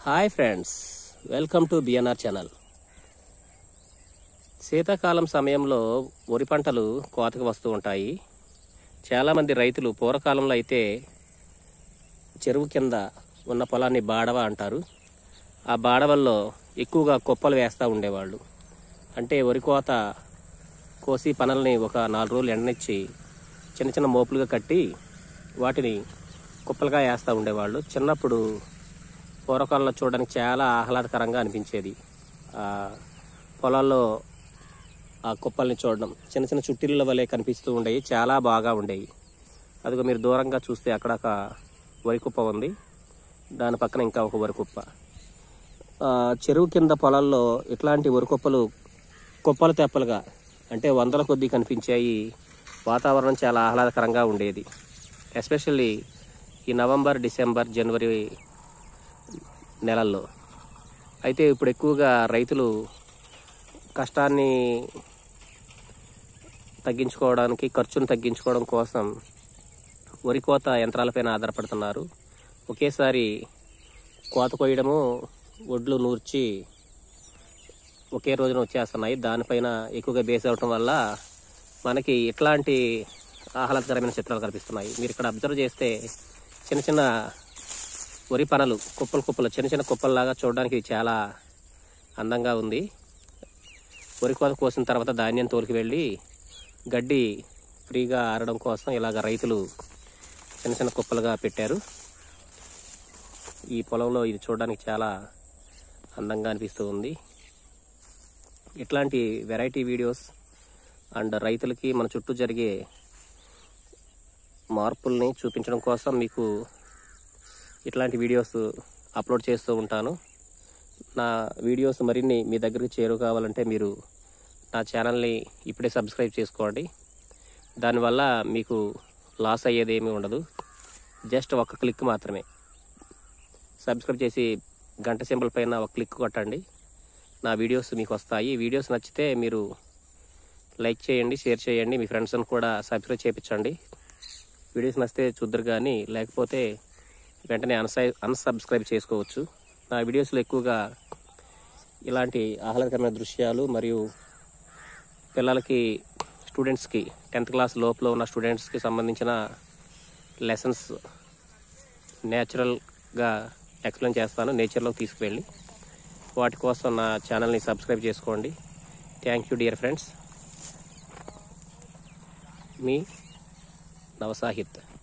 hi friends welcome to BNR channel శీతాకాలం సమయంలో వరి పంటలు కోతకు వస్తూ ఉంటాయి చాలామంది రైతులు పూర్వకాలంలో అయితే చెరువు కింద ఉన్న పొలాన్ని బాడవ అంటారు ఆ బాడవల్లో ఎక్కువగా కుప్పలు వేస్తూ ఉండేవాళ్ళు అంటే వరి కోత కోసి పనల్ని ఒక నాలుగు రోజులు ఎండనిచ్చి చిన్న చిన్న మోపులుగా కట్టి వాటిని కుప్పలుగా వేస్తూ ఉండేవాళ్ళు చిన్నప్పుడు పూర్వకాలంలో చూడడానికి చాలా ఆహ్లాదకరంగా అనిపించేది ఆ పొలాల్లో ఆ కుప్పల్ని చూడడం చిన్న చిన్న చుట్టిళ్ళ వలె కనిపిస్తూ ఉండేవి చాలా బాగా ఉండేవి అదిగో మీరు దూరంగా చూస్తే అక్కడ ఒక వరి కుప్ప ఉంది దాని పక్కన ఇంకా ఒక వరి కుప్ప ఆ, చెరువు కింద పొలాల్లో ఇట్లాంటి వరి కుప్పలు కుప్పలు తెప్పలుగా అంటే వందల కొద్దీ కనిపించాయి వాతావరణం చాలా ఆహ్లాదకరంగా ఉండేది ఎస్పెషల్లీ ఈ నవంబర్ డిసెంబర్ జనవరి నెలల్లో అయితే ఇప్పుడు ఎక్కువగా రైతులు కష్టాన్ని తగ్గించుకోవడానికి ఖర్చును తగ్గించుకోవడం కోసం వరి కోత యంత్రాలపైన ఆధారపడుతున్నారు ఒకేసారి కోత కొయ్యడము ఒడ్లు నూర్చి ఒకే రోజున వచ్చేస్తున్నాయి దానిపైన ఎక్కువగా బేస్ అవటం వల్ల మనకి ఇట్లాంటి ఆహ్లాదకరమైన చిత్రాలు కనిపిస్తున్నాయి మీరు ఇక్కడ అబ్జర్వ్ చేస్తే చిన్న చిన్న వరి పనలు కుప్పలు కుప్పలు చిన్న చిన్న కుప్పల్లాగా చూడడానికి ఇది చాలా అందంగా ఉంది వరి కోత కోసిన తర్వాత ధాన్యం తోలికి వెళ్ళి గడ్డి ఫ్రీగా ఆరడం కోసం ఇలాగ రైతులు చిన్న చిన్న కుప్పలుగా పెట్టారు ఈ పొలంలో ఇది చూడడానికి చాలా అందంగా అనిపిస్తూ ఉంది ఇట్లాంటి వెరైటీ వీడియోస్ అండ్ రైతులకి మన చుట్టూ జరిగే మార్పుల్ని చూపించడం కోసం మీకు ఇట్లాంటి వీడియోస్ అప్లోడ్ చేస్తూ ఉంటాను నా వీడియోస్ మరిన్ని మీ దగ్గరికి చేరు కావాలంటే మీరు నా ఛానల్ని ఇప్పుడే సబ్స్క్రైబ్ చేసుకోండి దానివల్ల మీకు లాస్ అయ్యేది ఏమీ ఉండదు జస్ట్ ఒక క్లిక్ మాత్రమే సబ్స్క్రైబ్ చేసి గంట సింబల్ పైన ఒక క్లిక్ కొట్టండి నా వీడియోస్ మీకు వస్తాయి ఈ వీడియోస్ నచ్చితే మీరు లైక్ చేయండి షేర్ చేయండి మీ ఫ్రెండ్స్ని కూడా సబ్స్క్రైబ్ చేయించండి వీడియోస్ నచ్చితే చూద్దరు కానీ లేకపోతే వెంటనే అన్సై అన్సబ్స్క్రైబ్ చేసుకోవచ్చు నా వీడియోస్లో ఎక్కువగా ఇలాంటి ఆహ్లాదకరమైన దృశ్యాలు మరియు పిల్లలకి స్టూడెంట్స్కి టెన్త్ క్లాస్ లోపల ఉన్న స్టూడెంట్స్కి సంబంధించిన లెసన్స్ న్యాచురల్గా ఎక్స్ప్లెయిన్ చేస్తాను నేచర్లోకి తీసుకువెళ్ళి వాటి కోసం నా ఛానల్ని సబ్స్క్రైబ్ చేసుకోండి థ్యాంక్ యూ డియర్ ఫ్రెండ్స్ మీ నవసాహిత్